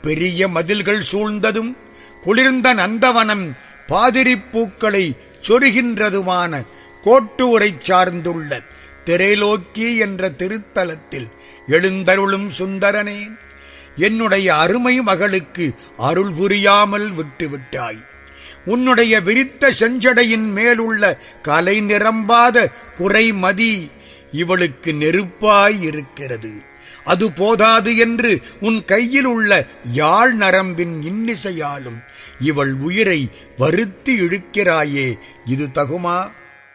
பெரிய மதில்கள் சூழ்ந்ததும் குளிர்ந்த நந்தவனம் பாதிரிப் பூக்களை சொருகின்றதுமான கோட்டூரை சார்ந்துள்ள திரைலோக்கி என்ற திருத்தலத்தில் எழுந்தருளும் சுந்தரனே என்னுடைய அருமை மகளுக்கு அருள் புரியாமல் விட்டுவிட்டாய் உன்னுடைய விரித்த செஞ்சடையின் மேலுள்ள கலை நிரம்பாத குறைமதி இவளுக்கு நெருப்பாய் இருக்கிறது அது போதாது என்று உன் கையில் உள்ள யாழ் நரம்பின் இன்னிசையாலும் இவள் உயிரை வருத்தி இழுக்கிறாயே இது தகுமா